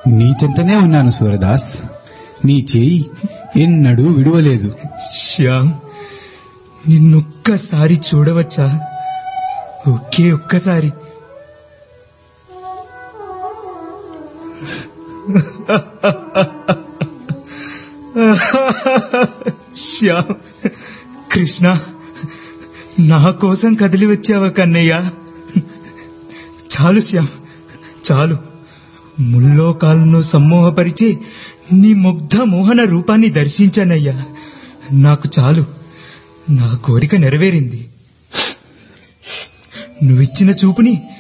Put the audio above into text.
నీ చెంతనే ఉన్నాను సూరదాస్ నీ చేయి ఎన్నడూ విడువలేదు శ్యామ్ నిన్నొక్కసారి చూడవచ్చా ఒకే ఒక్కసారి శ్యామ్ కృష్ణ నా కోసం కదిలి వచ్చావా కన్నయ్య చాలు శ్యామ్ చాలు ముల్లోకాలను సమ్మోహపరిచి నీ ముగ్ధ మోహన రూపాన్ని దర్శించానయ్యా నాకు చాలు నా కోరిక నెరవేరింది నువ్విచ్చిన చూపుని